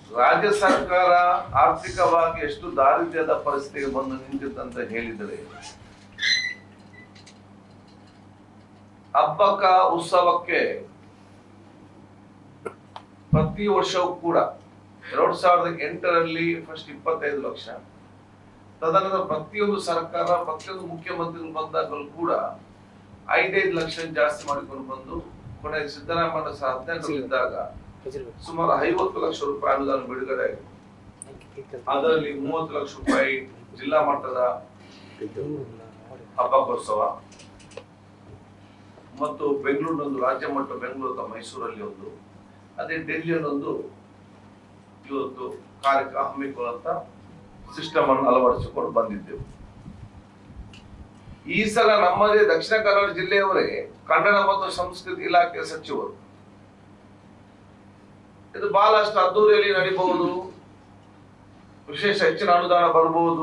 ರಾಜ್ಯ ಸರ್ಕಾರ ಆರ್ಥಿಕವಾಗಿ ಎಷ್ಟು ದಾರಿದ್ರ್ಯದ ಪರಿಸ್ಥಿತಿಗೆ ಬಂದು ನಿಂತಿತ್ತಂತ ಹೇಳಿದರೆ ಹಬ್ಬಕ್ಕ ಉತ್ಸವಕ್ಕೆ ಪ್ರತಿ ವರ್ಷವೂ ಕೂಡ ಎರಡ್ ಸಾವಿರದ ಎಂಟರಲ್ಲಿ ಫಸ್ಟ್ ಇಪ್ಪತ್ತೈದು ಲಕ್ಷ ತದನಂತರ ಪ್ರತಿಯೊಂದು ಸರ್ಕಾರ ಪ್ರತಿಯೊಂದು ಮುಖ್ಯಮಂತ್ರಿಗಳು ಬಂದಾಗಲೂ ಕೂಡ ಐದೈದು ಲಕ್ಷ ಜಾಸ್ತಿ ಮಾಡಿಕೊಂಡು ಬಂದು ಕೊನೆಗೆ ಸಿದ್ದರಾಮಯ್ಯ ಸಹ ಹದಿನೆಂಟರಲ್ಲಿದ್ದಾಗ ಸುಮಾರು ಐವತ್ತು ಲಕ್ಷ ರೂಪಾಯಿ ಅನುದಾನ ಬಿಡುಗಡೆ ಆಗಿದೆ ಅದರಲ್ಲಿ ಮೂವತ್ತು ಲಕ್ಷ ರೂಪಾಯಿ ಜಿಲ್ಲಾ ಮಟ್ಟದ ಹಬ್ಬಕ್ಕೋತ್ಸವ ಮತ್ತು ಬೆಂಗಳೂರಿನೊಂದು ರಾಜ್ಯ ಮಟ್ಟ ಬೆಂಗಳೂರು ಅಥವಾ ಮೈಸೂರಲ್ಲಿ ಒಂದು ಅದೇ ಡೆಲ್ಲಿಯಲ್ಲೊಂದು ಇವತ್ತು ಕಾರ್ಯಕ್ರಮ ಹಮ್ಮಿಕೊಳ್ಳುವಂತ ಸಿಸ್ಟಮ್ ಅನ್ನು ಅಳವಡಿಸಿಕೊಂಡು ಬಂದಿದ್ದೆವು ಈ ಸಲ ನಮ್ಮದೇ ದಕ್ಷಿಣ ಕನ್ನಡ ಜಿಲ್ಲೆಯವರೇ ಕನ್ನಡ ಮತ್ತು ಸಂಸ್ಕೃತಿ ಇಲಾಖೆ ಸಚಿವರು ಇದು ಬಹಳಷ್ಟು ಅದ್ದೂರಿಯಲ್ಲಿ ನಡೀಬಹುದು ವಿಶೇಷ ಹೆಚ್ಚಿನ ಅನುದಾನ ಬರಬಹುದು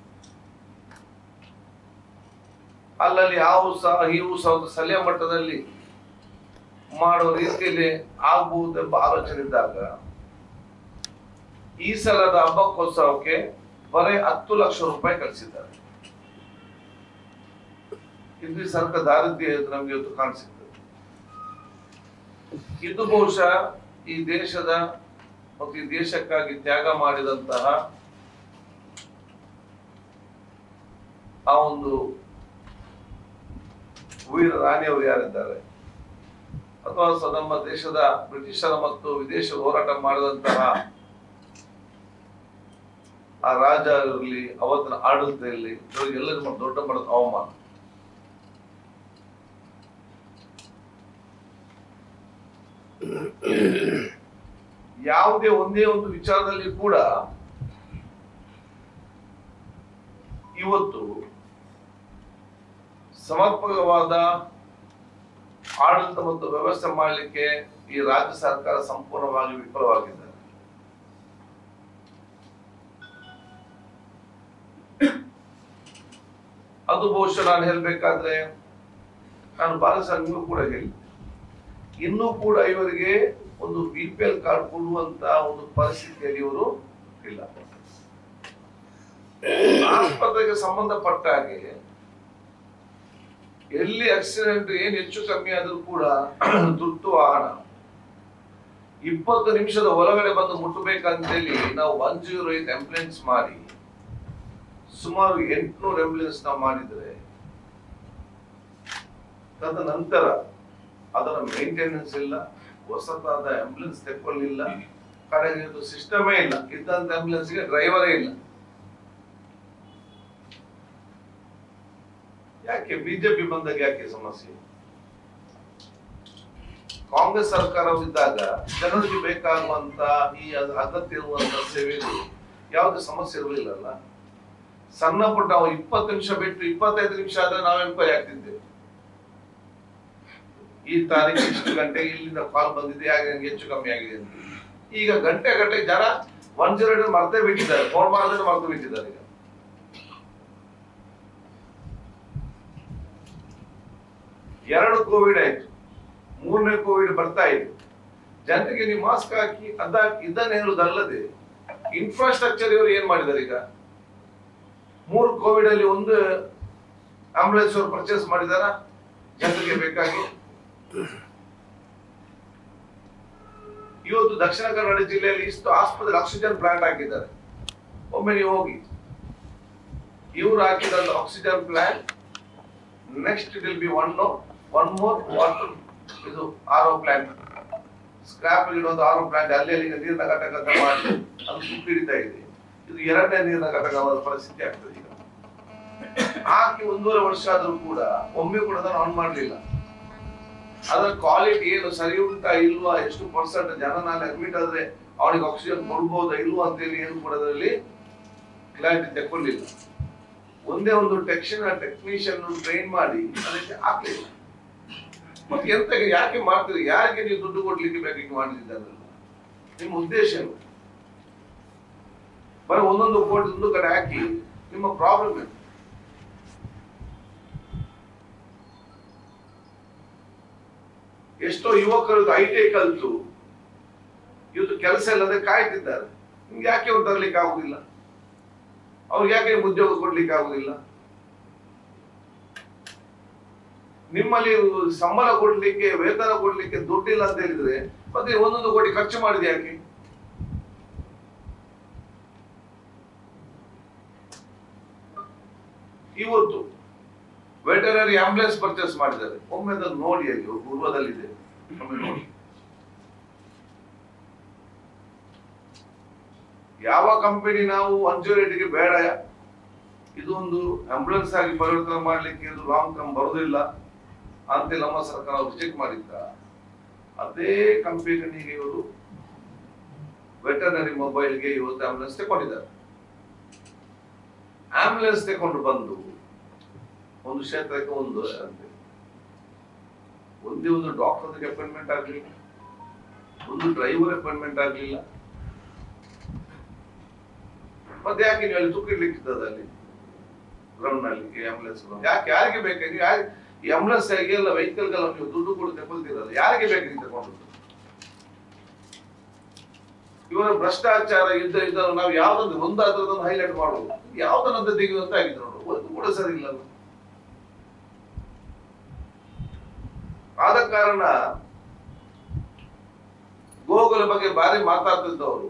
ಅಲ್ಲಲ್ಲಿ ಆ ಉತ್ಸವ ಈ ಉತ್ಸವ ಸ್ಥಳೀಯ ಮಟ್ಟದಲ್ಲಿ ಮಾಡುವ ರೀತಿಯಲ್ಲಿ ಆಗಬಹುದೆಂಬ ಆಲೋಚನೆ ಇದ್ದಾಗ ಈ ಸಲದ ಹಬ್ಬಕ್ಕೋತ್ಸವಕ್ಕೆ ಬರೀ ಹತ್ತು ಲಕ್ಷ ರೂಪಾಯಿ ಕಳಿಸಿದ್ದಾರೆ ಇದು ಈ ಸರ್ಕಾರ ದಾರಿದ್ರ್ಯ ಇದು ನಮ್ಗೆ ಇವತ್ತು ಕಾಣಿಸಿರ್ತದೆ ಇದು ಬಹುಶಃ ಈ ದೇಶದ ಮತ್ತು ಈ ದೇಶಕ್ಕಾಗಿ ತ್ಯಾಗ ಮಾಡಿದಂತಹ ಆ ಒಂದು ವೀರ ರಾಣಿಯವರು ಯಾರಿದ್ದಾರೆ ಅಥವಾ ಸ- ನಮ್ಮ ದೇಶದ ಬ್ರಿಟಿಷರ ಮತ್ತು ವಿದೇಶ ಹೋರಾಟ ಮಾಡಿದಂತಹ ಆ ರಾಜ ಇರಲಿ ಅವತ್ತಿನ ಆಡಳಿತ ಇರಲಿ ಇವರಿಗೆಲ್ಲರಿಗೂ ದೊಡ್ಡ ಮಟ್ಟದ ಅವಮಾನ ಯಾವುದೇ ಒಂದೇ ಒಂದು ವಿಚಾರದಲ್ಲಿ ಕೂಡ ಇವತ್ತು ಸಮರ್ಪಕವಾದ ಆಡಳಿತ ಮತ್ತು ವ್ಯವಸ್ಥೆ ಮಾಡಲಿಕ್ಕೆ ಈ ರಾಜ್ಯ ಸರ್ಕಾರ ಸಂಪೂರ್ಣವಾಗಿ ವಿಫಲವಾಗಿದೆ ಅದು ಬಹುಶಃ ನಾನು ಹೇಳ್ಬೇಕಾದ್ರೆ ನಾನು ಬಾಲ ಸಂಘ ಕೂಡ ಹೇಳಿದ್ದೆ ಇನ್ನೂ ಕೂಡ ಇವರಿಗೆ ಒಂದು ಬಿ ಪಿ ಎಲ್ ಕಾರ್ಡ್ ಕೊಡುವಂತ ಒಂದು ಪರಿಸ್ಥಿತಿಯಲ್ಲಿ ಇವರು ಇಲ್ಲ ಆಸ್ಪತ್ರೆಗೆ ಸಂಬಂಧಪಟ್ಟ ಹಾಗೆ ಎಲ್ಲಿ ಆಕ್ಸಿಡೆಂಟ್ ಏನ್ ಹೆಚ್ಚು ಕಮ್ಮಿ ಆದ್ರೂ ಕೂಡ ತುರ್ತು ವಾಹನ ಇಪ್ಪತ್ತು ನಿಮಿಷದ ಒಳಗಡೆ ಬಂದು ಮುಟ್ಟಬೇಕಂತೇಳಿ ನಾವು ಒನ್ ಜೀರೋ ಏಟ್ ಆಂಬುಲೆನ್ಸ್ ಮಾಡಿ ಸುಮಾರು ಎಂಟುನೂರು ಆಂಬುಲೆನ್ಸ್ ನಾವು ಮಾಡಿದ್ರೆ ತದ ನಂತರ ಅದರ ಮೇಂಟೆನೆನ್ಸ್ ಇಲ್ಲ ಹೊಸತಾದ ಆಂಬುಲೆನ್ಸ್ ತೆಕ್ಕೊಳ್ಳಿಲ್ಲ ಕಡೆಗೆ ಇದು ಸಿಸ್ಟಮೇ ಇಲ್ಲ ಇದ್ದಂತ ಆಂಬುಲೆನ್ಸ್ಗೆ ಡ್ರೈವರೇ ಇಲ್ಲ ಯಾಕೆ ಬಿಜೆಪಿ ಬಂದಾಗ ಯಾಕೆ ಸಮಸ್ಯೆ ಕಾಂಗ್ರೆಸ್ ಸರ್ಕಾರವಿದ್ದಾಗ ಜನರಿಗೆ ಬೇಕಾಗುವಂತ ಈ ಅದ್- ಅಗತ್ಯ ಇರುವಂತ ಸೇವೆಗಳು ಯಾವುದೇ ಸಮಸ್ಯೆ ಇರಲಿಲ್ಲಲ್ಲ ಸಣ್ಣ ಪುಟ್ಟ ನಾವು ಇಪ್ಪತ್ತು ನಿಮಿಷ ಬಿಟ್ಟು ಇಪ್ಪತ್ತೈದು ನಿಮಿಷ ಆದ್ರೆ ನಾವು ಎಂಕ್ವೈರಿ ಆಗ್ತಿದ್ದೇವೆ ಈ ತಾರೀಕು ಇಷ್ಟು ಗಂಟೆಗೆ ಇಲ್ಲಿಂದ ಕಾಲ್ ಬಂದಿದೆ ಹಾಗೆ ನಂಗೆ ಹೆಚ್ಚು ಕಮ್ಮಿ ಆಗಿದೆ ಅಂತ ಈಗ ಗಂಟೆ ಗಂಟೆ ಜನ ಒನ್ ಜೀರೋ ಏಟ್ ಮರ್ತೇ ಬಿಟ್ಟಿದ್ದಾರೆ ಫೋನ್ ಮಾಡಿದ್ರೆ ಮರ್ತು ಬಿಟ್ಟಿದ್ದಾರೆ ಈಗ ಎರಡು ಕೋವಿಡ್ ಆಯ್ತು ಮೂರನೇ ಕೋವಿಡ್ ಬರ್ತಾ ಇದೆ ಜನರಿಗೆ ನೀವು ಮಾಸ್ಕ್ ಹಾಕಿ ಅದ ಇದನ್ನ ಹೇಳುದಲ್ಲದೆ ಇನ್ಫ್ರಾಸ್ಟ್ರಕ್ಚರ್ ಇವರು ಏನ್ ಮಾಡಿದ್ದಾರೆ ಈಗ ಮೂರು ಕೋವಿಡ್ ಅಲ್ಲಿ ಒಂದು ಆಂಬುಲೆನ್ಸ್ ಅವರು ಪರ್ಚೇಸ್ ಮಾಡಿದಾರ ಜನರಿಗೆ ಬೇಕಾಗಿ ಇವತ್ತು ದಕ್ಷಿಣ ಕನ್ನಡ ಜಿಲ್ಲೆಯಲ್ಲಿ ಇಷ್ಟು ಆಸ್ಪತ್ರೆ ಆಕ್ಸಿಜನ್ ಪ್ಲಾಂಟ್ ಹಾಕಿದ್ದಾರೆ ಒಮ್ಮೆ ನೀವು ಹೋಗಿ ಇವರು ಹಾಕಿದ oxygen plant next it will be one one more water ಇದು ಆರೋ ಪ್ಲಾಂಟ್ ಸ್ಕ್ರಾಪ್ ಇಡೋದು ಆರೋ ಪ್ಲಾಂಟ್ ಅಲ್ಲಿ ಅಲ್ಲಿ ನೀರಿನ ಘಟಕ ಅಂತ ಮಾಡಿ ಅದು ತುಪ್ಪು ಹಿಡಿತಾ ಇದೆ ಇದು ಎರಡನೇ ನೀರಿನ ಘಟಕವಾದ ಪರಿಸ್ಥಿತಿ ಆಗ್ತದೆ ಈಗ ಹಾಕಿ ಒಂದೂವರೆ ವರ್ಷ ಆದ್ರೂ ಕೂಡ ಒಮ್ಮೆ ಕೂಡ ಅದನ್ನು ಆನ್ ಮಾಡಲಿಲ್ಲ ಅದರ ಕ್ವಾಲಿಟಿ ಏನು ಸರಿ ಉಂಟಾ ಇಲ್ವಾ ಎಷ್ಟು ಪರ್ಸೆಂಟ್ ಜನ ನಾಳೆ ಅಡ್ಮಿಟ್ ಆದ್ರೆ ಅವನಿಗೆ ಆಕ್ಸಿಜನ್ ಕೊಡ್ಬೋದಾ ಇಲ್ವಾ ಅಂತೇಳಿ ಏನು ಕೂಡ ಅದರಲ್ಲಿ ಕ್ಲಾರಿಟಿ ತಗೊಳ್ಳಿಲ್ಲ ಒಂದೇ ಒಂದು ಟೆಕ್ಷನ್ ಟೆಕ್ನಿಷಿಯನ್ ಟ್ರೈನ್ ಮಾಡಿ ಅದಕ್ಕೆ ಹಾಕ್ಲಿಲ್ಲ ಮತ್ತೆ ಎಂತ ಯಾಕೆ ಮಾಡ್ತೀರಿ ಯಾರಿಗೆ ನೀವು ದುಡ್ಡು ಕೊಡ್ಲಿಕ್ಕೆ ಬೇಕು ಹಿಂಗೆ ಮಾಡಿದ್ದಾರೆ ನಿಮ್ಮ ಉದ್ದೇಶ ಏನು ಬರೀ ಒಂದೊಂದು ಕೋಟಿ ಒಂದು ಕಡೆ ಹಾಕಿ ನಿಮ್ಮ ಪ್ರಾಬ್ಲಮ್ ಏನು ಎಷ್ಟೋ ಯುವಕರು ಐ ಟಿ ಕಲ್ತು ಇವತ್ತು ಕೆಲಸ ಇಲ್ಲದೆ ಕಾಯ್ತಿದ್ದಾರೆ ನಿಮ್ಗೆ ಯಾಕೆ ಅವ್ರು ತರ್ಲಿಕ್ಕೆ ಆಗುದಿಲ್ಲ ಅವ್ರಿಗೆ ಯಾಕೆ ಉದ್ಯೋಗ ಕೊಡ್ಲಿಕ್ಕೆ ಆಗುದಿಲ್ಲ ನಿಮ್ಮಲ್ಲಿ ಸಂಬಳ ಕೊಡ್ಲಿಕ್ಕೆ ವೇತನ ಕೊಡ್ಲಿಕ್ಕೆ ದುಡ್ಡಿಲ್ಲ ಅಂತ ಹೇಳಿದ್ರೆ ಮತ್ತೆ ಒಂದೊಂದು ಕೋಟಿ ಖರ್ಚು ಮಾಡಿದೆ ಯಾಕೆ ಇವತ್ತು ವೆಟನರಿ ಆಂಬುಲೆನ್ಸ್ ಪರ್ಚೇಸ್ ಮಾಡಿದ್ದಾರೆ ಒಮ್ಮೆ ಅದನ್ನು ನೋಡಿ ಅಲ್ಲಿ ಪೂರ್ವದಲ್ಲಿದೆ ಒಮ್ಮೆ ನೋಡಿ ಯಾವ ಕಂಪನಿ ನಾವು ರೇಟಿಗೆ ಬೇಡ ಇದೊಂದು ಆಂಬುಲೆನ್ಸ್ ಆಗಿ ಪರಿವರ್ತನೆ ಮಾಡ್ಲಿಕ್ಕೆ ಇದು ಲಾಂಗ್ ಟರ್ಮ್ ಬರುದಿಲ್ಲ ಅಂತ ನಮ್ಮ ಸರ್ಕಾರ ರಿಜೆಕ್ಟ್ ಮಾಡಿದ್ದ ಅದೇ ಕಂಪನಿಗೆ ಇವರು ವೆಟರ್ನರಿ ಮೊಬೈಲ್ಗೆ ಇವತ್ತು ಆಂಬುಲೆನ್ಸ್ ತಗೊಂಡಿದ್ದಾರೆ ಆಂಬುಲೆನ್ಸ್ ತಗೊಂಡು ಬಂದು ಒಂದು ಕ್ಷೇತ್ರಕ್ಕೆ ಒಂದು ಅಂತೆ ಒಂದೇ ಒಂದು ಡಾಕ್ಟರ್ ಅಪಾಯಿಂಟ್ಮೆಂಟ್ ಆಗ್ಲಿಲ್ಲ ಒಂದು ಡ್ರೈವರ್ ಅಪಾಯಿಂಟ್ಮೆಂಟ್ ಆಗ್ಲಿಲ್ಲ ಮತ್ತೆ ಯಾಕೆ ನೀವು ಅಲ್ಲಿ ತುಕ್ಕಿಡ್ಲಿಕ್ಕಿದ್ದದ ಅಲ್ಲಿ ಗ್ರೌಂಡ್ ನಲ್ಲಿ ಆಂಬುಲೆನ್ಸ್ ಯಾಕೆ ಯಾರಿಗೆ ಬೇಕಾಗಿ ಯಾರು ಈ ಆಂಬುಲೆನ್ಸ್ ಎಲ್ಲ ವೆಹಿಕಲ್ಗೆಲ್ಲ ನೀವು ದುಡ್ಡು ಕೊಡು ತಗೊಳ್ತೀರಲ್ಲ ಯಾರಿಗೆ ಬೇಕಾಗಿ ತಗೊಂಡು ಇವರ ಭ್ರಷ್ಟಾಚಾರ ಯುದ್ಧ ಇದನ್ನು ನಾವು ಯಾವ್ದೊಂದು ಒಂದಾದ್ರದನ್ನು ಹೈಲೈಟ್ ಮಾಡುವುದು ಯಾವ್ದನ್ನಂತ ತೆಗೆಯುವಂತ ಆಗಿದೆ ನೋಡು ಒಂದು ಕೂಡ ಸರಿ ಇಲ್ಲ ಅದು. ಆದ ಕಾರಣ ಗೋಗುಲ ಬಗ್ಗೆ ಬಾರಿ ಮಾತಾಡ್ತಿದ್ದವರು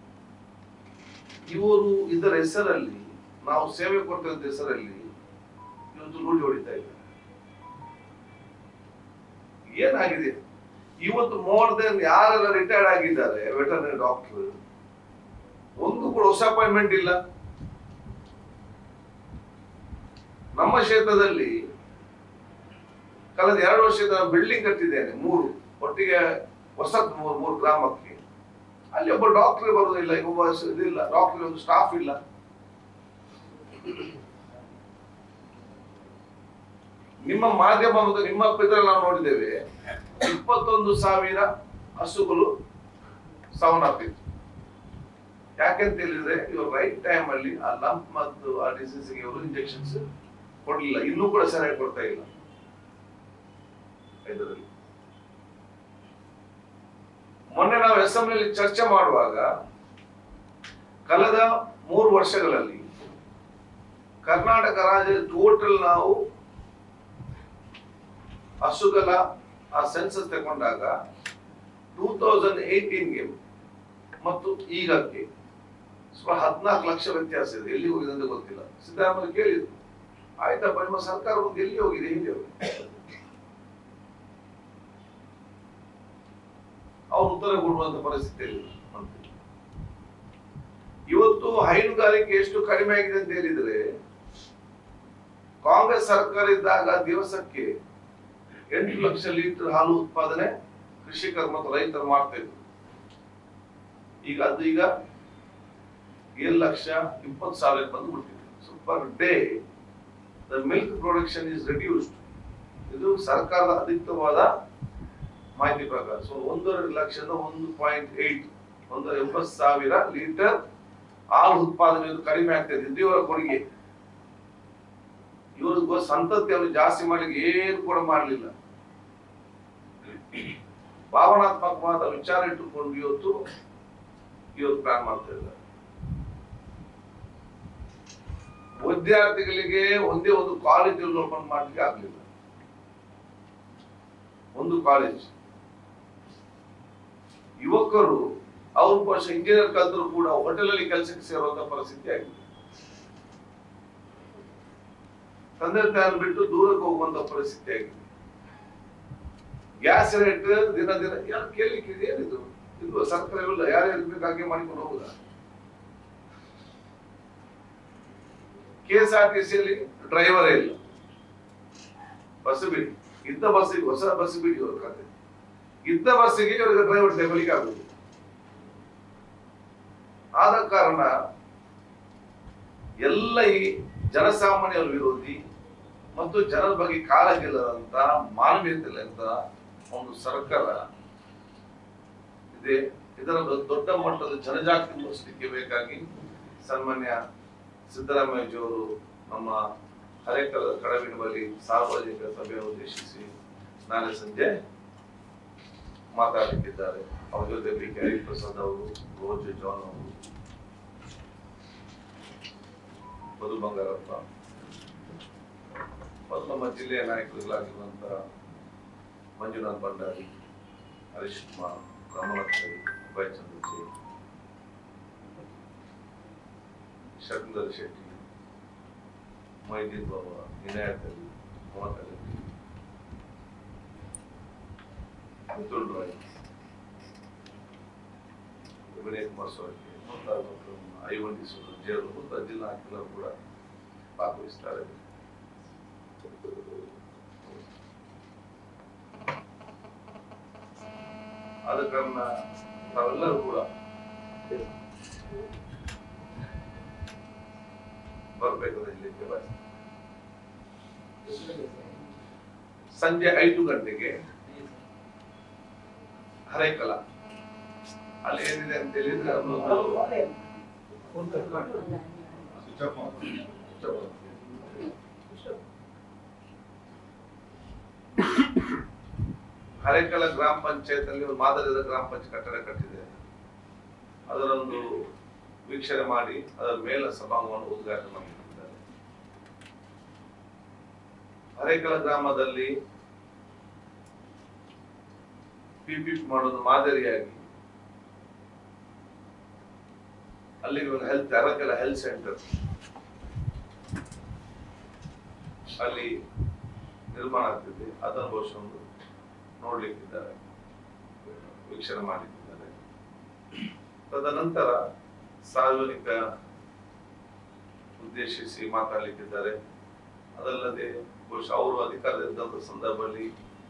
ಇವರು ಇದರ ಹೆಸರಲ್ಲಿ ನಾವು ಸೇವೆ ಕೊಡ್ತಿದ್ದ ಹೆಸರಲ್ಲಿ ಇವತ್ತು ರೂಢಿ ಹೊಡಿತಾ ಇದ್ದಾರೆ ಏನಾಗಿದೆ ಇವತ್ತು ಮೋರ್ ದೆನ್ ಯಾರೆಲ್ಲ ರಿಟೈರ್ಡ್ ಆಗಿದ್ದಾರೆ ವೆಟರ್ನರಿ ಡಾಕ್ಟರ್ ಒಂದು ಕೂಡ ಹೊಸ ಅಪಾಯಿಂಟ್ಮೆಂಟ್ ಇಲ್ಲ ನಮ್ಮ ಕ್ಷೇತ್ರದಲ್ಲಿ ಕಳೆದ ಎರಡು ವರ್ಷದ ಬಿಲ್ಡಿಂಗ್ ಕಟ್ಟಿದ್ದೇನೆ ಮೂರು ಒಟ್ಟಿಗೆ ಹೊಸತ್ ಮೂರು ಮೂರು ಗ್ರಾಮಕ್ಕೆ ಅಲ್ಲಿ ಒಬ್ಬ ಡಾಕ್ಟರ್ ಬರುವುದಿಲ್ಲ ಒಬ್ಬ ಸ- ಇದಿಲ್ಲ ಡಾಕ್ಟರ್ ಒಂದು ಸ್ಟಾಫ್ ಇಲ್ಲ ನಿಮ್ಮ ಮಾಧ್ಯಮ ಮತ್ತು ನಿಮ್ಮ ಇದ್ರಲ್ಲಿ ನಾವು ನೋಡಿದ್ದೇವೆ ಇಪ್ಪತ್ತೊಂದು ಸಾವಿರ ಹಸುಗಳು ಸಾವನ್ನಪ್ಪಿತ್ತು ಯಾಕೆಂತ ಹೇಳಿದ್ರೆ ಇವರು ರೈಟ್ ಟೈಮ್ ಅಲ್ಲಿ ಆ ಲಂಪ್ ಮತ್ತು ಆ ಡಿಸೀಸ್ ಗೆ ಇವರು ಇಂಜೆಕ್ಷನ್ಸ್ ಕೊಡ್ಲಿಲ್ಲ ಇನ್ನೂ ಕೂಡ ಸರಿಯಾಗಿ ಕೊಡ್ತಾ ಇಲ್ಲ ಇದರಲ್ಲಿ ಮೊನ್ನೆ ನಾವು ಅಸೆಂಬ್ಲಿಯಲ್ಲಿ ಚರ್ಚೆ ಮಾಡುವಾಗ ಕಳೆದ ಮೂರು ವರ್ಷಗಳಲ್ಲಿ ಕರ್ನಾಟಕ ರಾಜ್ಯದ ಟೋಟಲ್ ನಾವು ಹಸುಗಳ ಆ ಸೆನ್ಸಸ್ ತಗೊಂಡಾಗ ಟೂ ತೌಸಂಡ್ ಏಯ್ಟೀನ್ಗೆ ಮತ್ತು ಈಗಕ್ಕೆ ಸುಮಾರು ಹದಿನಾಲ್ಕು ಲಕ್ಷ ವ್ಯತ್ಯಾಸ ಇದೆ ಎಲ್ಲಿ ಹೋಗಿದೆ ಅಂತ ಗೊತ್ತಿಲ್ಲ ಸಿದ್ದರಾಮಯ್ಯ ಕೇಳಿದ್ರು ಆಯ್ತಪ್ಪ ನಿಮ್ಮ ಸರ್ಕಾರ ಮುಂದೆ ಎಲ್ಲಿ ಹೋಗಿದೆ ಹೇಗೆ ಹೋಗಿದೆ ಅವ್ರು ಉತ್ತರ ಕೊಡುವಂತ ಪರಿಸ್ಥಿತಿಯಲ್ಲಿ ಅಂತ ಇವತ್ತು ಹೈನುಗಾರಿಕೆ ಎಷ್ಟು ಕಡಿಮೆ ಆಗಿದೆ ಅಂತ ಹೇಳಿದ್ರೆ ಕಾಂಗ್ರೆಸ್ ಸರ್ಕಾರ ಇದ್ದಾಗ ದಿವಸಕ್ಕೆ ಎಂಟು ಲಕ್ಷ ಲೀಟರ್ ಹಾಲು ಉತ್ಪಾದನೆ ಕೃಷಿಕರು ಮತ್ತು ರೈತರು ಮಾಡ್ತಾ ಇದ್ರು ಈಗ ಅದು ಈಗ ಏಳು ಲಕ್ಷ ಇಪ್ಪತ್ತು ಸಾವಿರ ಬಂದು ಬಿಟ್ಟಿದೆ so per day the milk production is reduced ಇದು ಸರ್ಕಾರದ ಅಧಿಕೃತವಾದ ಮಾಹಿತಿ ಪ್ರಕಾರ ಸೊ ಒಂದೂವರೆ ಲಕ್ಷದ ಒಂದು ಪಾಯಿಂಟ್ ಏಟ್ ಒಂದು ಎಂಬತ್ತು ಸಾವಿರ ಲೀಟರ್ ಹಾಲು ಉತ್ಪಾದನೆ ಇದು ಕಡಿಮೆ ಆಗ್ತದೆ ಇದು ಇವರ ಕೊಡುಗೆ ಇವರು ಸಂತತಿಯನ್ನು ಜಾಸ್ತಿ ಮಾಡ್ಲಿಕ್ಕೆ ಏನು ಕೂಡ ಮಾಡಲಿಲ್ಲ ಭಾವನಾತ್ಮಕವಾದ ವಿಚಾರ ಇಟ್ಟುಕೊಂಡು ಇವತ್ತು ಇವತ್ತು ಪ್ಲಾನ್ ಮಾಡ್ತಾ ಇದ್ದಾರೆ ವಿದ್ಯಾರ್ಥಿಗಳಿಗೆ ಒಂದೇ ಒಂದು ಕಾಲೇಜ್ ಓಪನ್ ಮಾಡ್ಲಿಕ್ಕೆ ಆಗ್ಲಿಲ್ಲ ಒಂದು ಕಾಲೇಜ್ ಯುವಕರು ಅವ್ರು ವರ್ಷ ಇಂಜಿನಿಯರ್ ಕಲ್ತರು ಕೂಡ ಹೋಟೆಲ್ ಅಲ್ಲಿ ಕೆಲಸಕ್ಕೆ ಸೇರುವಂತ ಪರಿಸ್ಥಿತಿ ಆಗಿದೆ ತಂದೆ ತಾಯಿಯನ್ನು ಬಿಟ್ಟು ದೂರಕ್ಕೆ ಹೋಗುವಂತ ಪರಿಸ್ಥಿತಿ ಆಗಿದೆ ಗ್ಯಾಸ್ ರೇಟ್ ದಿನ ದಿನ ಯಾರು ಕೇಳಲಿಕ್ಕೆ ಇದೆ ಏನಿದು ಇದು ಸರ್ಕಾರವಿಲ್ಲ ಯಾರ್ಯಾರು ಬೇಕು ಹಾಗೆ ಮಾಡಿಕೊಂಡು ಹೋಗುದಾ ಕೆ ಎಸ್ ಆರ್ ಟಿ ಸಿಯಲ್ಲಿ ಡ್ರೈವರೇ ಇಲ್ಲ ಬಸ್ ಬಿಡಿ ಇದ್ದ ಬಸ್ಸಿಗೆ ಹೊಸ ಬಸ್ ಬಿಡಿ ಅವ್ರ ಕತೆ ಇದ್ದ ಬಸ್ಸಿಗೆ ಇವರಿಗೆ ಡ್ರೈವರ್ ತಗೊಳ್ಳಿಕ್ಕೆ ಆಗುದು ಆದ ಕಾರಣ ಎಲ್ಲ ಈ ಜನಸಾಮಾನ್ಯರ ವಿರೋಧಿ ಮತ್ತು ಜನರ ಬಗ್ಗೆ ಕಾಳಜಿ ಇಲ್ಲದಂತ ಮಾನವೀಯತೆ ಇಲ್ಲದಂತ ಒಂದು ಸರ್ಕಾರ ಇದೆ ಇದರ ಒಂದು ದೊಡ್ಡ ಮಟ್ಟದ ಜನಜಾಗೃತಿ ಮೂಡಿಸಲಿಕ್ಕೆ ಬೇಕಾಗಿ ಸನ್ಮಾನ್ಯ ಸಿದ್ದರಾಮಯ್ಯಜಿಯವರು ನಮ್ಮ ಹರೇಕರ ಕಡವಿನ ಬಳಿ ಸಾರ್ವಜನಿಕ ಸಭೆಯನ್ನು ಉದ್ದೇಶಿಸಿ ನಾಳೆ ಸಂಜೆ ಮಾತಾಡಲಿಕ್ಕಿದ್ದಾರೆ ಅವ್ರ ಜೊತೆ ಬಿ ಕೆ ಹರಿಪ್ರಸಾದ್ ಅವರು ರೋಜು ಜಾನ್ ಅವರು ಮಧು ಬಂಗಾರಪ್ಪ ಮತ್ತು ನಮ್ಮ ಜಿಲ್ಲೆಯ ನಾಯಕರುಗಳಾಗಿರುವಂತಹ ಮಂಜುನಾಥ್ ಭಂಡಾರಿ ಹರೀಶ್ ಕುಮಾರ್ ರಮನಾಥ್ ರೈ ಅಭಯ್ ಚಂದ್ರ ಜೈನ್ ಶಕುಂದರ್ ಶೆಟ್ಟಿ ಮೊಯ್ದೀನ್ ಬಾಬಾ ಇನಾಯತ್ ಅಲಿ ಮೊಹಮ್ಮದ್ ಅಲಿ ಮಿಥುನ್ ರಾಯ್ ವಿನಯ್ ಕುಮಾರ್ ಸೊರಕೆ ಮುಂತಾದ ಐವೊಂದಿಸುವುದು ಜೇರು ಮುಂತಾದ ಜಿಲ್ಲಾ ನಾಯಕರು ಕೂಡ ಭಾಗವಹಿಸ್ತಾರೆ ಆದ ಕಾರಣ ತಾವೆಲ್ಲರೂ ಕೂಡ ಬರಬೇಕಾದ್ರೆ ಇಲ್ಲಿಗೆ ಬನ್ನಿ. ಸಂಜೆ ಐದು ಗಂಟೆಗೆ ಹರೇಕಲ ಅಲ್ಲಿ ಏನಿದೆ ಅಂತ ಹೇಳಿದ್ರೆ ಅದೊಂದು ಹರೇಕಲ ಗ್ರಾಮ ಪಂಚಾಯತ್ ಅಲ್ಲಿ ಒಂದು ಮಾದರಿಯಾದ ಗ್ರಾಮ ಪಂಚಾಯತ್ ಕಟ್ಟಡ ಕಟ್ಟಿದೆ ಅದರೊಂದು ವೀಕ್ಷಣೆ ಮಾಡಿ ಅದರ ಮೇಲ ಸಭಾಂಗವನ್ನು ಉದ್ಘಾಟನೆ ಮಾಡಿದ್ದಾರೆ ಹರೇಕಲ ಗ್ರಾಮದಲ್ಲಿ ಪಿಪಿ ಮಾಡೋದು ಮಾದರಿಯಾಗಿ ಅಲ್ಲಿ ಇವಾಗ ಹೆಲ್ತ್ ಅರಕೆಲ್ಲ ಹೆಲ್ತ್ ಸೆಂಟರ್ ಅಲ್ಲಿ ನಿರ್ಮಾಣ ಆಗ್ತಿದೆ ಅದನ್ನು ಬಹುಶಃ ಒಂದು ನೋಡ್ಲಿಕ್ಕಿದ್ದಾರೆ ವೀಕ್ಷಣೆ ಮಾಡಲಿಕ್ಕಿದ್ದಾರೆ ತದನಂತರ ಸಾರ್ವಜನಿಕ ಉದ್ದೇಶಿಸಿ ಮಾತಾಡ್ಲಿಕ್ಕಿದ್ದಾರೆ ಅದಲ್ಲದೆ ಬಹುಶಃ ಅವರು ಅಧಿಕಾರದಲ್ಲಿದ್ದಂಥ ಸಂದರ್ಭದಲ್ಲಿ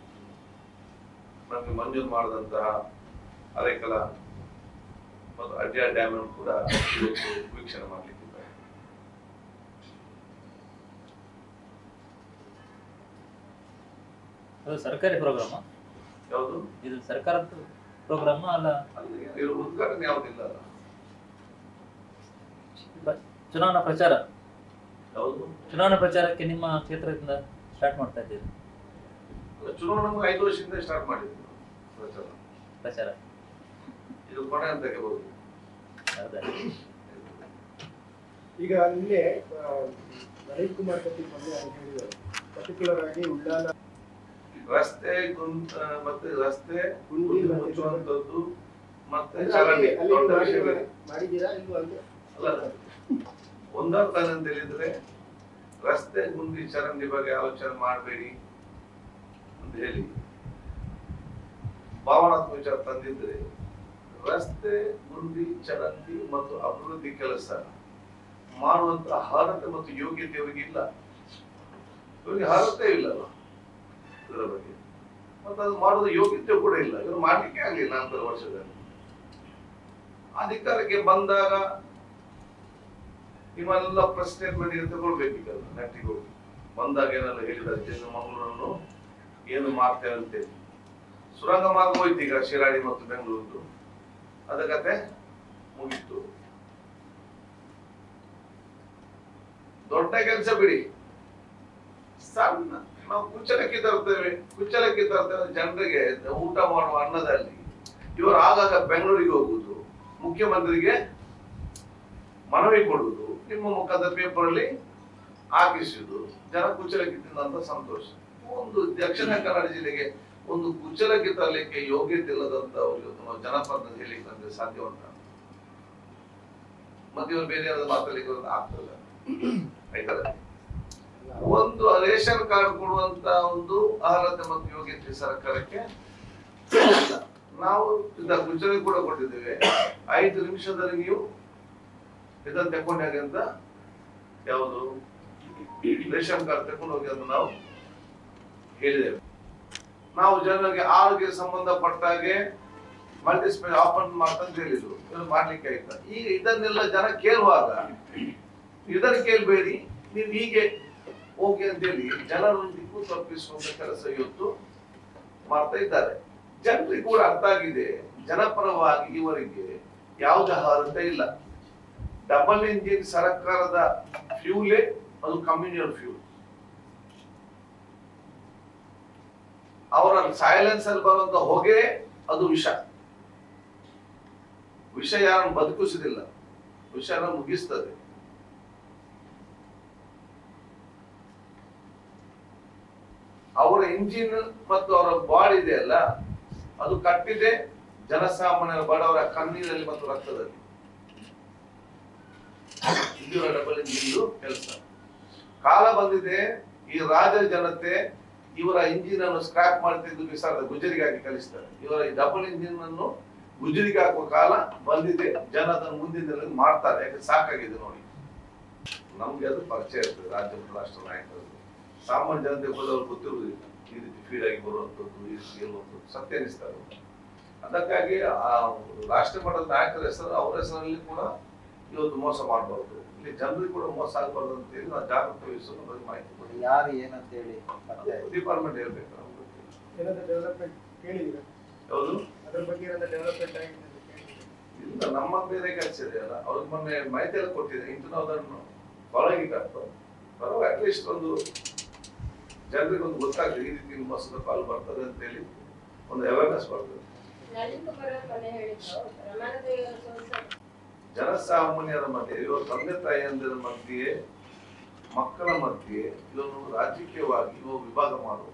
ನಮಗೆ ಮಂಜೂರು ಮಾಡಿದಂತಹ ಅರೆಕಲ ಮತ್ತು ಅಡ್ಯಾ ಡ್ಯಾಮ್ ಅನ್ನು ಕೂಡ ಇವತ್ತು ವೀಕ್ಷಣೆ ಮಾಡಲಿಕ್ಕಿದ್ದಾರೆ ಅದು ಸರ್ಕಾರಿ ಪ್ರೋಗ್ರಾಮ ಯಾವುದು ಇದು ಸರ್ಕಾರದ ಪ್ರೋಗ್ರಾಮ ಅಲ್ಲ ಅಲ್ಲಿ ಇರೋ ಉದ್ಘಾಟನೆ ಯಾವುದಿಲ್ಲ ಅಲ್ಲ ಬ- ಚುನಾವಣಾ ಪ್ರಚಾರ ಯಾವುದು ಚುನಾವಣಾ ಪ್ರಚಾರಕ್ಕೆ ನಿಮ್ಮ ಕ್ಷೇತ್ರದಿಂದ ಸ್ಟಾರ್ಟ್ ಮಾಡ್ತಾ ಇದ್ದೀರಿ ಚುನಾವಣೆ ಐದು ವರ್ಷದಿಂದ ಸ್ಟಾರ್ಟ್ ಮಾಡಿದ್ದು ಪ್ರಚಾರ ಪ್ರಚಾರ ಇದು ಕೊನೆ ಅಂತ ತೆಗೆಬಹುದು ಹೌದಾ ಈಗ ನಿನ್ನೆ ಆ, ನಳಿನ್ ಕುಮಾರ್ ಕಟೀಲ್ ಮೊನ್ನೆ ಅವ್ರು ಹೇಳಿದರು ಪರ್ಟಿಕ್ಯುಲರ್ ಆಗಿ ಉಳ್ಳಾಲ ರಸ್ತೆ ಗುಂತ ಮತ್ತೆ ರಸ್ತೆ ಗುಂಡಿ ಗುಂಡಿ ಮತ್ತೆ ಮುಚ್ಚುವಂತದ್ದು ಮತ್ತೆ ಅಂದ್ರೆ ಚರಂಡಿ ಅಲ್ಲಿ- ಅಲ್ಲಿ ದೊಡ್ಡ ಮಾಡಿದ್ದೀರಾ- ವಿಷಯಗಳೇ ಮಾಡಿದ್ದೀರಾ ಇಲ್ವಾ ಅಂತ ಅಲ್ಲ ಒಂದರ್ಥ ಅಂತ ಹೇಳಿದ್ರೆ ರಸ್ತೆ ಗುಂಡಿ ಚರಂಡಿ ಬಗ್ಗೆ ಆಲೋಚನೆ ಮಾಡಬೇಡಿ ಅಂತ ಹೇಳಿ ಭಾವನಾತ್ಮಕ ವಿಚಾರ ತಂದಿದ್ರೆ ರಸ್ತೆ ಗುಂಡಿ ಚರಂಡಿ ಮತ್ತು ಅಭಿವೃದ್ಧಿ ಕೆಲಸ ಮಾಡುವಂತ ಅರ್ಹತೆ ಮತ್ತು ಯೋಗ್ಯತೆ ಇವರಿಗೆ ಇಲ್ಲ ಇವರಿಗೆ ಅರ್ಹತೆ ಇಲ್ಲಲ್ಲ ಇದರ ಬಗ್ಗೆ ಮತ್ತು ಅದು ಮಾಡೋದು ಯೋಗ್ಯತೆ ಕೂಡ ಇಲ್ಲ ಇವರು ಮಾಡ್ಲಿಕ್ಕೆ ಆಗ್ಲಿಲ್ಲ ನಾಲ್ಕು ವರ್ಷದಲ್ಲಿ ಅಧಿಕಾರಕ್ಕೆ ಬಂದಾಗ ನೀವೆಲ್ಲ ಪ್ರೆಸ್ ಸ್ಟೇಟ್ಮೆಂಟ್ ಏನು ತಗೊಳ್ಬೇಕೀಗ ನೆಟ್ಟಿಗೆ ಹೋಗಿ ಬಂದಾಗ ಏನೆಲ್ಲ ಹೇಳಿದ್ದಾರೆ ಜನ ಮಂಗಳೂರನ್ನು ಏನು ಮಾಡ್ತೇವೆ ಅಂತೇಳಿ ಸುರಂಗ ಮಾರ್ಗ ಹೋಯ್ತು ಈಗ ಶಿರಾಡಿ ಮತ್ತು ಬೆಂಗಳೂರು ಅದ ಕತೆ ಮುಗೀತು ದೊಡ್ಡ ಕೆಲಸ ಬಿಡಿ ಸಣ್ಣ ನಾವು ಕುಚ್ಚಲಕ್ಕಿ ತರ್ತೇವೆ ಕುಚ್ಚಲಕ್ಕಿ ತರ್ತೇವೆ ಜನರಿಗೆ ಊಟ ಮಾಡುವ ಅನ್ನದಲ್ಲಿ ಇವರು ಆಗಾಗ ಬೆಂಗಳೂರಿಗೆ ಹೋಗುದು ಮುಖ್ಯಮಂತ್ರಿಗೆ ಮನವಿ ಕೊಡುವುದು ನಿಮ್ಮ ಮುಖದ ಪೇಪರ್ ಅಲ್ಲಿ ಹಾಕಿಸುವುದು ಜನ ಕುಚ್ಚಲಕ್ಕಿ ತಿಂದಂತ ಸಂತೋಷ ಒಂದು ದಕ್ಷಿಣ ಕನ್ನಡ ಜಿಲ್ಲೆಗೆ ಒಂದು ಕುಚ್ಚಲಕ್ಕಿ ತರಲಿಕ್ಕೆ ಯೋಗ್ಯತೆ ಇಲ್ಲದಂತ ನಾವು ಜನಪದ ಹೇಳಿಕ್ಕೆ ಅಂದ್ರೆ ಸಾಧ್ಯ ಉಂಟ ಮತ್ತೆ ಇವರು ಬೇರೆ ಯಾವ್ದು ಮಾತಾಡ್ಲಿಕ್ಕೆ ಒಂದು ಆಗ್ತಲ್ಲ ಆಯ್ತಲ್ಲ ಒಂದು ರೇಷನ್ ಕಾರ್ಡ್ ಕೊಡುವಂತ ಒಂದು ಅರ್ಹತೆ ಮತ್ತು ಯೋಗ್ಯತೆ ಸರ್ಕಾರಕ್ಕೆ ಇಲ್ಲ. ನಾವು ಇದ ಗುಜರಾತ್ ಕೂಡ ಕೊಟ್ಟಿದ್ದೇವೆ ಐದು ನಿಮಿಷದಲ್ಲಿ ನೀವು ಇದನ್ನ ತಗೊಂಡು ಹೋಗಿ ಅಂತ ಯಾವುದು ರೇಷನ್ ಕಾರ್ಡ್ ತಗೊಂಡು ಹೋಗಿ ಅಂತ ನಾವು ಹೇಳಿದ್ದೇವೆ ನಾವು ಜನರಿಗೆ ಆರೋಗ್ಯ ಸಂಬಂಧಪಟ್ಟ ಹಾಗೆ ಮಲ್ಟಿ ಸ್ಪೆಷಲ್ ಆಪನ್ ಮಾಡ್ತಂತ ಹೇಳಿದ್ರು ಇವ್ರು ಮಾಡ್ಲಿಕ್ಕೆ ಆಯ್ತಾ ಈಗ ಇದನ್ನೆಲ್ಲ ಜನ ಕೇಳುವಾಗ ಇದನ್ನ ಕೇಳಬೇಡಿ ನೀವು ಹೀಗೆ ಹೋಗಿ ಅಂತೇಳಿ ಜನರನ್ನು ದಿಕ್ಕು ತಪ್ಪಿಸುವಂತ ಕೆಲಸ ಇವತ್ತು ಮಾಡ್ತಾ ಇದ್ದಾರೆ ಜನರಿಗೆ ಕೂಡ ಅರ್ಥ ಆಗಿದೆ ಜನಪರವಾಗಿ ಇವರಿಗೆ ಯಾವುದೇ ಅರ್ಹತೆ ಇಲ್ಲ ಡಬಲ್ ಇಂಜಿನ್ ಸರ್ಕಾರದ ಫ್ಯೂಲೇ ಅದು ಕಮ್ಯುನಿಯಲ್ ಫ್ಯೂಲ್ ಅವರ ಸೈಲೆನ್ಸ್ ಅಲ್ಲಿ ಬರುವಂತ ಹೊಗೆ ಅದು ವಿಷ ವಿಷ ಯಾರನ್ನು ಬದುಕಿಸುವುದಿಲ್ಲ ವಿಷನ ಮುಗಿಸ್ತದೆ ಅವರ ಇಂಜಿನ್ ಮತ್ತು ಅವರ ಬಾಡಿ ಇದೆ ಅಲ್ಲ ಅದು ಕಟ್ಟಿದೆ ಜನಸಾಮಾನ್ಯರ ಬಡವರ ಕಣ್ಣೀರಲ್ಲಿ ಮತ್ತು ರಕ್ತದಲ್ಲಿ ಇದು ಡಬಲ್ ಇಂಜಿನ್ ಕೆಲಸ ಕಾಲ ಬಂದಿದೆ ಈ ರಾಜ ಜನತೆ ಇವರ ಇಂಜಿನ್ ಅನ್ನು ಸ್ಕ್ರಾಪ್ ಮಾಡ್ತಿದ್ದು ಬಿಸಾಡ ಗುಜರಿಗೆ ಕಲಿಸ್ತಾರೆ ಇವರ ಈ ಡಬಲ್ ಇಂಜಿನ್ ಅನ್ನು ಗುಜರಿಗೆ ಹಾಕುವ ಕಾಲ ಬಂದಿದೆ ಜನ ಅದನ್ನು ಮುಂದಿನ ದಿನಗಳಲ್ಲಿ ಮಾಡ್ತಾರೆ ಯಾಕೆ ಸಾಕಾಗಿದೆ ನೋಡಿ ನಮ್ಗೆ ಅದು ಪರಿಚಯ ಇರ್ತದೆ ರಾಜ್ಯ ಮತ್ತು ರಾಷ್ಟ್ರ ನಾಯಕರು ಸಾಮಾನ್ಯ ಜನತೆ ಹೋದವ್ರು ಗೊತ್ತಿರುವುದಿಲ್ಲ ಈ ರೀತಿ ಫೀಡ್ ಆಗಿ ಬರುವಂಥದ್ದು ಈ ರೀತಿ ಗೆಲ್ಲುವಂಥದ್ದು ಸತ್ಯ ಅನಿಸ್ತಾರೆ ಅದಕ್ಕಾಗಿ ಆ ರಾಷ್ಟ್ರ ಮಟ್ಟದ ನಾಯಕರ ಹೆಸರು ಅವ್ರ ಹೆಸರಲ್ಲಿ ಕೂಡ ಇವತ್ತು ಮೋಸ ಮಾಡಬಾರ್ದು ಇಲ್ಲಿ ಜನರಿಗೆ ಕೂಡ ಮೋಸ ಆಗಬಾರ್ದು ಅಂತ ಹೇಳಿ ನಾವು ಜಾಗೃತಿ ವಹಿಸೋದು ಬಗ್ಗೆ ಮಾಹಿತಿ ಕೊಡಿ ಯಾರು ಏನಂತ ಹೇಳಿ ಮತ್ತೆ ಡಿಪಾರ್ಟ್ಮೆಂಟ್ ಹೇಳ್ಬೇಕು ನಮ್ಗೆ ಗೊತ್ತಿಲ್ಲ. ಏನಾದ್ರು ಡೆವಲಪ್ಮೆಂಟ್ ಕೇಳಿದ್ದೀರಾ ಯಾವುದು ಅದ್ರ ಬಗ್ಗೆ ಏನಾದ್ರು ಡೆವಲಪ್ಮೆಂಟ್ ಆಗಿದೆ ಅಂತ ಕೇಳಿದ್ದೀರಾ ಇಲ್ಲ ನಮ್ಮ ಬೇರೆ ಕೆಲಸ ಇದೆ ಅಲ್ಲ ಅವ್ರಿಗೆ ಮೊನ್ನೆ ಮಾಹಿತಿ ಎಲ್ಲ ಕೊಟ್ಟಿದೆ ಇಂಟು ನಾವು ಅದನ್ನು ಫಾಲೋಯಿಂಗ್ ಆಗ್ತದೆ ಬರುವ ಅಟ್ಲೀಸ್ಟ್ ಒಂದು ಜನರಿಗೆ ಒಂದು ಗೊತ್ತಾಗ್ತದೆ ಈ ರೀತಿ ಮೋಸದ ಕಾಲ್ ಬರ್ತದೆ ಅಂತ ಹೇಳಿ ಒಂದು ಅವೇರ್ನೆಸ್ ಬರ್ತದೆ ನಳಿನ್ ಕುಮಾರ್ ಅವ್ರು ಮೊನ್ನೆ ಹೇಳಿದ್ರು ರಮಾನದೇವಿ ಸೋಲ್ಸರ್ ಜನಸಾಮಾನ್ಯರ ಮಧ್ಯೆ ಇವರು ತಂದೆ ತಾಯಿಯಂದಿರ ಮಧ್ಯೆ ಮಕ್ಕಳ ಮಧ್ಯೆ ಇದನ್ನು ರಾಜಕೀಯವಾಗಿ ಇವು ವಿಭಾಗ ಮಾಡುವುದು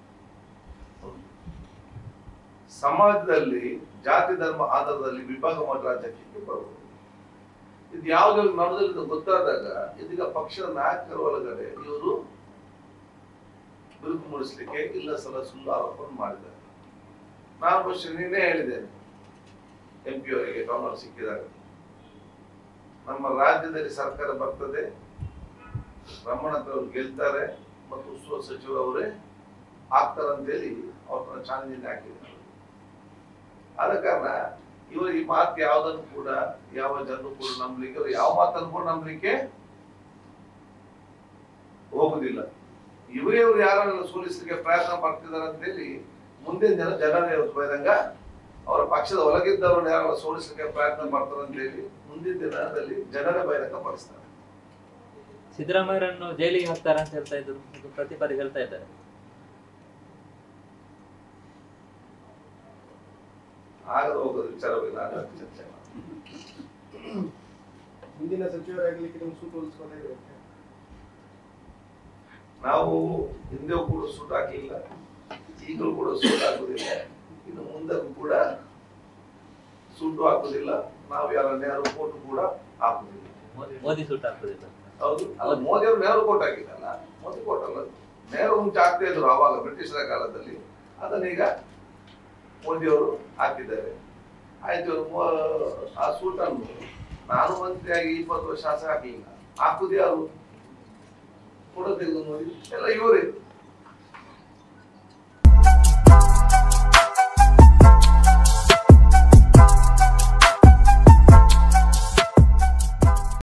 ಸಮಾಜದಲ್ಲಿ ಜಾತಿ ಧರ್ಮ ಆಧಾರದಲ್ಲಿ ವಿಭಾಗ ಮಾಡಿ ರಾಜಕೀಯಕ್ಕೆ ಬರುವುದು ಇದು ಯಾವುದೇ ನಡೆದಲ್ಲಿ ಗೊತ್ತಾದಾಗ ಇದೀಗ ಪಕ್ಷದ ನಾಯಕರ ಒಳಗಡೆ ಇವರು ಬಿರುಕು ಮೂಡಿಸ್ಲಿಕ್ಕೆ ಇಲ್ಲ ಸಲ ಸುಳ್ಳು ಆರೋಪ ಮಾಡಿದ್ದಾರೆ ನಾನು ಬಹುಶಃ ನಿನ್ನೆ ಹೇಳಿದ್ದೇನೆ ಎಂ ಪಿ ಅವರಿಗೆ ಟೌನ್ ಸಿಕ್ಕಿದಾಗ ನಮ್ಮ ರಾಜ್ಯದಲ್ಲಿ ಸರ್ಕಾರ ಬರ್ತದೆ ರಮಣತ್ ಅವರು ಗೆಲ್ತಾರೆ ಮತ್ತು ಉಸ್ತುವಾರಿ ಸಚಿವರು ಅವರೇ ಆಗ್ತಾರೆ ಅಂತೇಳಿ ಅವ್ರನ್ನ ಚಾಲೆಂಜಿಂಗ್ ಹಾಕಿದ್ದಾರೆ ಆದ ಕಾರಣ ಇವರು ಈ ಮಾತು ಯಾವುದನ್ನು ಕೂಡ ಯಾವ ಜನರು ಕೂಡ ನಂಬಲಿಕ್ಕೆ ಅವ್ರು ಯಾವ ಮಾತನ್ನು ಕೂಡ ನಂಬಲಿಕ್ಕೆ ಹೋಗುದಿಲ್ಲ ಇವರೇ ಇವರು ಯಾರನ್ನ ಸೋಲಿಸಲಿಕ್ಕೆ ಪ್ರಯತ್ನ ಮಾಡ್ತಿದ್ದಾರೆ ಅಂತೇಳಿ ಮುಂದಿನ ದಿನ ಜನರೇ ಇವತ್ತು ಬಹಿರಂಗ ಅವರ ಪಕ್ಷದ ಒಳಗಿದ್ದವರನ್ನ ಯಾರನ್ನ ಸೋಲಿಸಲಿಕ್ಕೆ ಪ್ರಯತ್ನ ಮಾಡ್ತಾರೆ ಅಂತೇಳಿ ಮುಂದಿನ ದಿನದಲ್ಲಿ ಜನರೇ ಬಹಿರಂಗ ಪಡಿಸ್ತಾರೆ ಸಿದ್ದರಾಮಯ್ಯರನ್ನು ಜೈಲಿಗೆ ಹಾಕ್ತಾರೆ ಅಂತ ಹೇಳ್ತಾ ಇದ್ರು ಇದು ಪ್ರತಿ ಬಾರಿ ಹೇಳ್ತಾ ಇದ್ದಾರೆ ಆಗದ ಹೋಗೋದು ವಿಚಾರವಿಲ್ಲ ಆಗ ಚರ್ಚೆ ಮಾಡಿ. ಮುಂದಿನ ಸಚಿವರಾಗಲಿಕ್ಕೆ ನಿಮ್ಗೆ ಸೂಟ್ ಹೋಲಿಸ್ಕೊಂಡೇ ಇರುತ್ತೆ ನಾವು ಹಿಂದೆ ಕೂಡ ಸೂಟ್ ಹಾಕಲಿಲ್ಲ ಈಗಲೂ ಕೂಡ ಸೂಟ್ ಹಾಕುದಿಲ್ಲ ಇನ್ನು ಮುಂದಕ್ಕೂ ಕೂಡ ಸೂಟು ಹಾಕುದಿಲ್ಲ ನಾವು ಯಾರ ನೇರ ಕೋಟು ಕೂಡ ಹಾಕುದಿಲ್ಲ ಮೋದಿ- ಮೋದಿ ಸೂಟ್ ಹಾಕೋದಿಲ್ಲ ಹೌದು ಅಲ್ಲ ಮೋದಿ ಅವರು ನೆಹರು ಕೋಟ್ ಹಾಕಿದ್ದಲ್ಲ ಮೋದಿ ಕೋಟ್ ಅಲ್ಲ ನೆಹರು ಮುಂಚೆ ಆಗ್ತಾ ಇದ್ರು ಆವಾಗ ಬ್ರಿಟಿಷರ ಕಾಲದಲ್ಲಿ ಅದನ್ನೀಗ ಮೋದಿ ಅವರು ಹಾಕಿದ್ದಾರೆ ಆಯ್ತು ಇವ್ರು ಮೋ- ಆ ಸೂಟನ್ನು ನಾನು ಮಂತ್ರಿಯಾಗಿ ಇಪ್ಪತ್ತು ವರ್ಷ ಶಾಸಕ ಹಾಕಲಿಲ್ಲ ಹಾಕುದು ಯಾರು ಕೊಡೋದಿಲ್ಲ ನೋಡಿ ಎಲ್ಲ ಇವರೇ